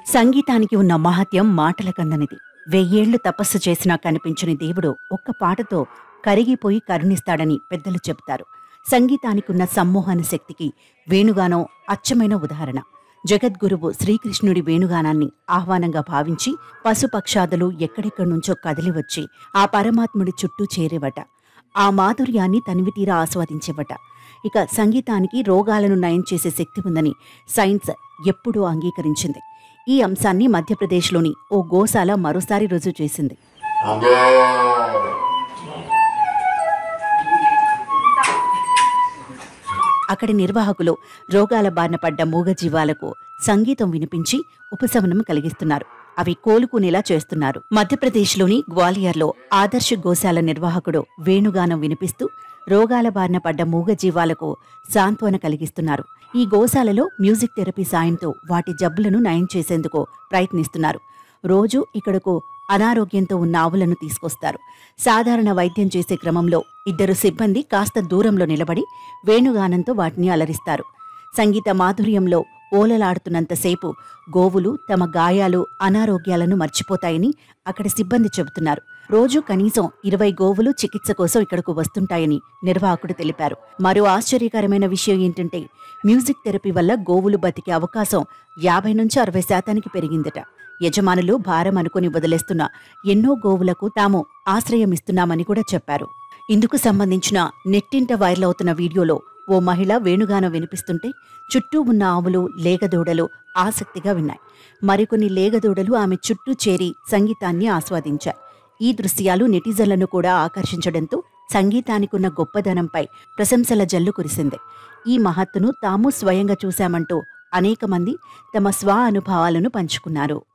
సంగీతానికి ఉన్న మహత్యం మాటలకందనిది వెయ్యేళ్లు తపస్సు చేసినా కనిపించని దేవుడు ఒక్క పాటతో కరిగిపోయి కరుణిస్తాడని పెద్దలు చెబుతారు సంగీతానికున్న సమ్మోహన శక్తికి వేణుగానం అచ్చమైన ఉదాహరణ జగద్గురువు శ్రీకృష్ణుడి వేణుగానాన్ని ఆహ్వానంగా భావించి పశుపక్షాదులు ఎక్కడెక్కడి నుంచో కదిలివచ్చి ఆ పరమాత్ముడి చుట్టూ చేరేవట ఆ మాధుర్యాన్ని తనివితీరా ఆస్వాదించేవట ఇక సంగీతానికి రోగాలను నయం చేసే శక్తి ఉందని సైన్స్ ఎప్పుడూ అంగీకరించింది ఈ అంశాన్ని మధ్యప్రదేశ్లోని ఓ గోశాల మరోసారి రుజువు చేసింది అక్కడి నిర్వాహకులు రోగాల బారిన పడ్డ మూగజీవాలకు సంగీతం వినిపించి ఉపశమనం కలిగిస్తున్నారు అవి కోలుకునేలా చేస్తున్నారు మధ్యప్రదేశ్లోని గ్వాలియర్లో ఆదర్శ గోశాల నిర్వాహకుడు వేణుగానం వినిపిస్తూ రోగాల బారిన పడ్డ మూగజీవాలకు సాంత్వన కలిగిస్తున్నారు ఈ గోశాలలో మ్యూజిక్ థెరపీ సాయంతో వాటి జబ్బులను నయం చేసేందుకు ప్రయత్నిస్తున్నారు రోజు ఇక్కడకు అనారోగ్యంతో ఉన్న ఆవులను తీసుకొస్తారు సాధారణ వైద్యం చేసే క్రమంలో ఇద్దరు సిబ్బంది కాస్త దూరంలో నిలబడి వేణుగానంతో వాటిని అలరిస్తారు సంగీత మాధుర్యంలో ఓలలాడుతున్నంతసేపు గోవులు తమ గాయాలు అనారోగ్యాలను మర్చిపోతాయని అక్కడి సిబ్బంది చెబుతున్నారు రోజు కనీసం ఇరవై గోవులు చికిత్స కోసం ఇక్కడకు వస్తుంటాయని నిర్వాహకుడు తెలిపారు మరో ఆశ్చర్యకరమైన విషయం ఏంటంటే మ్యూజిక్ థెరపీ వల్ల గోవులు బతికే అవకాశం యాభై నుంచి అరవై శాతానికి పెరిగిందట యజమానులు భారం అనుకుని వదిలేస్తున్న ఎన్నో గోవులకు తాము ఆశ్రయమిస్తున్నామని కూడా చెప్పారు ఇందుకు సంబంధించిన నెట్టింట వైరల్ అవుతున్న వీడియోలో ఓ మహిళ వేణుగానం వినిపిస్తుంటే చుట్టూ ఉన్న ఆవులు లేగదూడలు ఆసక్తిగా విన్నాయి మరికొన్ని లేగదూడలు ఆమె చుట్టూ చేరి సంగీతాన్ని ఆస్వాదించాయి ఈ దృశ్యాలు నెటిజన్లను కూడా ఆకర్షించడంతో సంగీతానికున్న గొప్పదనంపై ప్రశంసల జల్లు కురిసింది ఈ మహత్తును తాము స్వయంగా చూశామంటూ అనేక మంది తమ స్వ అనుభవాలను పంచుకున్నారు